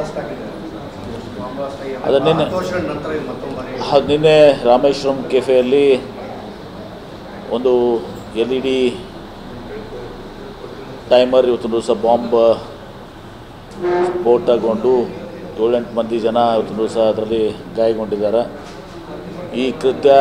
blast ಆಗಿದೆ bomb blast ಆಗಿ ಅದು ನಿನ್ನೆ- ಹತ್ತು ವರ್ಷಗಳ ನಂತರ ಇದು ಮತ್ತೊಂದು ಬಾರಿ ಅದು ನಿನ್ನೆ ರಾಮೇಶ್ವರಂ ಕೆಫೆಯಲ್ಲಿ ಒಂದು ಎಲ್ ಇ ಡಿ ಟೈಮರ್ ಇವತ್ತು ದಿವಸ ಬಾಂಬ್ ಸ್ಫೋಟ ತಗೊಂಡು ಏಳೆಂಟು ಮಂದಿ ಜನ ಇವತ್ತು ದಿವಸ ಅದರಲ್ಲಿ ಗಾಯಗೊಂಡಿದ್ದಾರೆ ಈ ಕೃತ್ಯ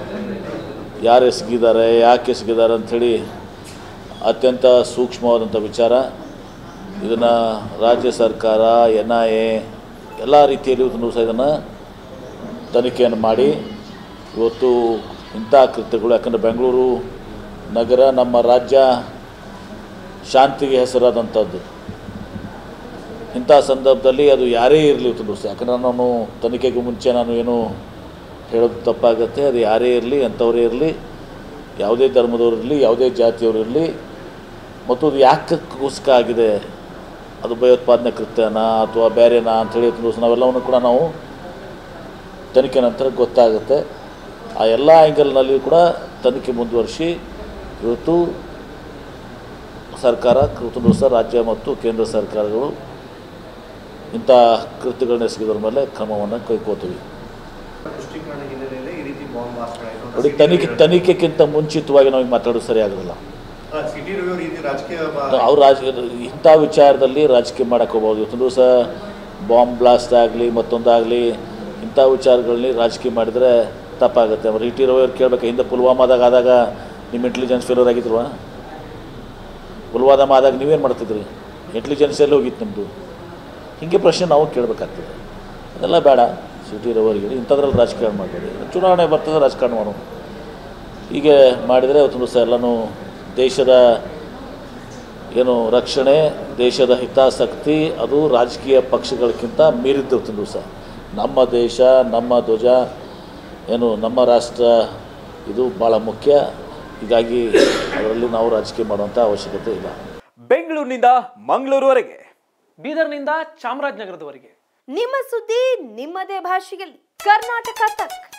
ಯಾರು ಎಸಗಿದ್ದಾರೆ ಯಾಕೆ ಎಸಗಿದ್ದಾರೆ ಅಂಥೇಳಿ ಅತ್ಯಂತ ಸೂಕ್ಷ್ಮವಾದಂಥ ವಿಚಾರ ಇದನ್ನು ರಾಜ್ಯ ಸರ್ಕಾರ ಎನ್ ಐ ಎ ಎಲ್ಲ ರೀತಿಯಲ್ಲಿ ಇವತ್ತು ದಿವಸ ಇದನ್ನು ತನಿಖೆಯನ್ನು ಮಾಡಿ ಇವತ್ತು ಇಂಥ ಕೃತ್ಯಗಳು ಯಾಕಂದರೆ ಬೆಂಗಳೂರು ನಗರ ನಮ್ಮ ರಾಜ್ಯ ಶಾಂತಿಗೆ ಹೆಸರಾದಂಥದ್ದು ಇಂಥ ಸಂದರ್ಭದಲ್ಲಿ ಅದು ಯಾರೇ ಇರಲಿ ಇವತ್ತು ದಿವಸ ಯಾಕಂದರೆ ನಾನು ತನಿಖೆಗೆ ಮುಂಚೆ ನಾನು ಏನು ಹೇಳೋದು ತಪ್ಪಾಗುತ್ತೆ ಅದು ಯಾರೇ ಇರಲಿ ಅಂಥವರೇ ಇರಲಿ ಯಾವುದೇ ಧರ್ಮದವ್ರು ಇರಲಿ ಯಾವುದೇ ಜಾತಿಯವರು ಇರಲಿ ಮತ್ತು ಅದು ಯಾಕಕ್ಕೋಸ್ಕರ ಆಗಿದೆ ಅದು ಭಯೋತ್ಪಾದನೆ ಕೃತ್ಯನ ಅಥವಾ ಬೇರೆನಾ ಅಂಥೇಳಿ ಇವತ್ತು ದಿವಸ ನಾವೆಲ್ಲವನ್ನು ಕೂಡ ನಾವು ತನಿಖೆ ನಂತರ ಗೊತ್ತಾಗುತ್ತೆ ಆ ಎಲ್ಲ ಆ್ಯಂಗಲ್ನಲ್ಲಿ ಕೂಡ ತನಿಖೆ ಮುಂದುವರಿಸಿ ಇವತ್ತು ಸರ್ಕಾರ ಇವತ್ತು ದಿವಸ ರಾಜ್ಯ ಮತ್ತು ಕೇಂದ್ರ ಸರ್ಕಾರಗಳು ಇಂಥ ಕೃತ್ಯಗಳನ್ನ ಎಸಗಿದ್ರ ಮೇಲೆ ಕ್ರಮವನ್ನು ಕೈಗೊಳ್ತೀವಿ ಪುಷ್ಟೀಕರಣ ಹಿನ್ನೆಲೆಯಲ್ಲಿ ಈ ರೀತಿ ಬಾಂಬ್ ಬ್ಲಾಸ್ಟ್ ಆಯಿತು ನೋಡಿ ತನಿಖೆ ತನಿಖೆಗಿಂತ ಮುಂಚಿತವಾಗಿ ನಮಗೆ ಮಾತಾಡೋದು ಸರಿ ಆಗೋದಿಲ್ಲ ಸಿಟಿ ರಿವ್ಯೂ ರೀತಿ ರಾಜಕೀಯ ಬ- ಅವ್ರು ರಾಜ ಇಂಥ ವಿಚಾರದಲ್ಲಿ ರಾಜಕೀಯ ಮಾಡೋಕ್ಕೆ ಹೋಗ್ಬೋದು ಇವತ್ತು ದಿವಸ ಬಾಂಬ್ ಬ್ಲಾಸ್ಟ್ ಆಗಲಿ ಮತ್ತೊಂದಾಗಲಿ ಇಂಥ ವಿಚಾರಗಳಲ್ಲಿ ರಾಜಕೀಯ ಮಾಡಿದರೆ ತಪ್ಪಾಗುತ್ತೆ ಅವ್ರು ಇಟ್ಟಿರೋರು ಕೇಳಬೇಕು ಹಿಂದೆ ಪುಲ್ವಾಮಾದಾಗ ಆದಾಗ ನಿಮ್ಮ ಇಂಟೆಲಿಜೆನ್ಸ್ ಫೇಲ್ಯೂರ್ ಆಗಿದ್ರುವ ಪುಲ್ವಾಮ ಆದಾಗ ನೀವೇನು ಮಾಡ್ತಿದ್ರಿ ಇಂಟೆಲಿಜೆನ್ಸ್ ಎಲ್ಲಿ ಹೋಗಿತ್ತು ನಿಮ್ಮದು ಹೀಗೆ ಪ್ರಶ್ನೆ ನಾವು ಕೇಳಬೇಕಾಗ್ತದೆ ಅದೆಲ್ಲ ಬೇಡ ಸಿಟಿ ರವರಿಗೆ ಇಂಥದ್ರಲ್ಲಿ ರಾಜಕಾರಣ ಮಾಡಬೇಡಿ ಚುನಾವಣೆ ಬರ್ತದೆ ರಾಜಕಾರಣ ಮಾಡೋಣ ಹೀಗೆ ಮಾಡಿದರೆ ಅವತ್ತು ದಿವಸ ಎಲ್ಲನೂ ದೇಶದ ಏನು ರಕ್ಷಣೆ ದೇಶದ ಹಿತಾಸಕ್ತಿ ಅದು ರಾಜಕೀಯ ಪಕ್ಷಗಳಕ್ಕಿಂತ ಮೀರಿದ್ದು ದಿವಸ ನಮ್ಮ ದೇಶ ನಮ್ಮ ಧ್ವಜ ಏನು ನಮ್ಮ ರಾಷ್ಟ್ರ ಇದು ಭಾಳ ಮುಖ್ಯ ಹೀಗಾಗಿ ಅದರಲ್ಲಿ ನಾವು ರಾಜಕೀಯ ಮಾಡುವಂಥ ಅವಶ್ಯಕತೆ ಇಲ್ಲ ಬೆಂಗಳೂರಿನಿಂದ ಮಂಗಳೂರುವರೆಗೆ ಬೀದರ್ನಿಂದ ಚಾಮರಾಜನಗರದವರೆಗೆ ನಿಮ್ಮ ಸುದ್ದಿ ನಿಮ್ಮದೇ ಭಾಷೆಯಲ್ಲಿ ಕರ್ನಾಟಕ ತಕ್